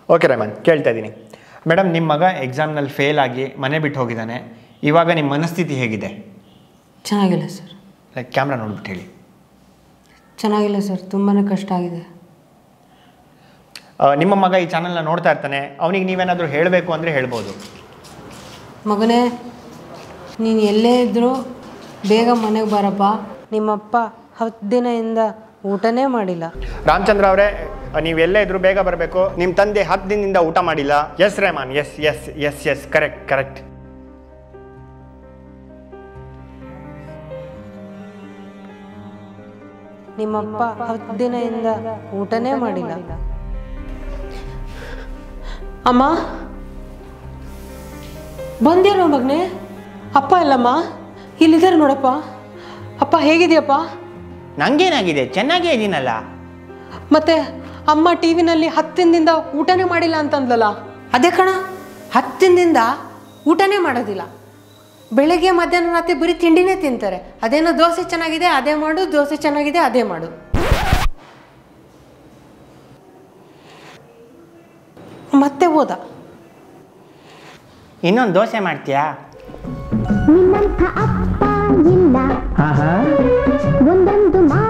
okay Rahman ಕೇಳ್ತಾ ಇದ್ದೀನಿ madam ನಿಮ್ಮ ಮಗ ಎಕ್ಸಾಮ್ನಲ್ಲಿ ಫೇಲ್ ಆಗಿ ಮನೆ ಬಿಟ್ಟು ಹೋಗಿದ್ದಾನೆ ಇವಾಗ ನಿಮ್ಮ ಮನಸ್ಥಿತಿ ಹೇಗಿದೆ ಚೆನ್ನಾಗಿಲ್ಲ ಸರ್ ಲೈಕ್ ಕ್ಯಾಮ್ರಾ ನೋಡ್ಬಿಟ್ಟು ಹೇಳಿ ಚೆನ್ನಾಗಿಲ್ಲ ಸರ್ ತುಂಬಾ ಕಷ್ಟ ಆಗಿದೆ ಆ, ನಿಮ್ಮ ಮಗ ಈ ಚಾನಲ್ನ ನೋಡ್ತಾ ಇರ್ತಾನೆ ಅವನಿಗೆ ನೀವೇನಾದರೂ ಹೇಳಬೇಕು ಅಂದರೆ ಹೇಳ್ಬೋದು ಮಗನೇ ನೀನು ಎಲ್ಲೇ ಇದ್ದರೂ ಬೇಗ ಮನೆಗೆ ಬರಪ್ಪ ನಿಮ್ಮಪ್ಪ ಹತ್ತು ದಿನದಿಂದ ಊಟನೇ ಮಾಡಿಲ್ಲ ರಾಮಚಂದ್ರ ಅವರೇ ನೀವು ಎಲ್ಲೇ ಇದ್ರು ಬೇಗ ಬರಬೇಕು ನಿಮ್ಮ ತಂದೆ ಹತ್ತು ದಿನದಿಂದ ಊಟ ಮಾಡಿಲ್ಲ yes Rehman yes yes yes yes correct correct ನಿಮ್ಮಪ್ಪ ಹತ್ತು ದಿನದಿಂದ ಊಟನೇ ಮಾಡಿಲ್ಲ ಅಮ್ಮ ಬಂದಿರೋ ಮಗನೇ ಅಪ್ಪ ಇಲ್ಲಮ್ಮ ಇಲ್ಲಿದ್ದಾರೆ ನೋಡಪ್ಪ ಅಪ್ಪ ಹೇಗಿದೆಯಪ್ಪ ನಂಗೇನಾಗಿದೆ ಚೆನ್ನಾಗೇ ಇದ್ದೀನಲ್ಲ ಮತ್ತೆ ಅಮ್ಮ ಟಿ ವಿನಲ್ಲಿ ಹತ್ತಿನದಿಂದ ಊಟನೇ ಮಾಡಿಲ್ಲ ಅಂತಂದ್ಲಲ್ಲ ಅದೇ ಕಣ ಹತ್ತಿನದಿಂದ ಊಟನೇ ಮಾಡೋದಿಲ್ಲ ಬೆಳಗ್ಗೆ ಮಧ್ಯಾಹ್ನ ರಾತ್ರಿ ಬರೀ ತಿಂಡಿನೇ ತಿಂತಾರೆ ಅದೇನೋ ದೋಸೆ ಚೆನ್ನಾಗಿದೆ ಅದೇ ಮಾಡು ದೋಸೆ ಚೆನ್ನಾಗಿದೆ ಅದೇ ಮಾಡು ಮತ್ತೆ ಹೋದ ಇನ್ನೊಂದು ದೋಸೆ ಮಾಡ್ತೀಯಾ ನಿನ್ನಂಥ ಅಪ್ಪ ಇಲ್ಲ ಒಂದೊಂದು ಮಾತು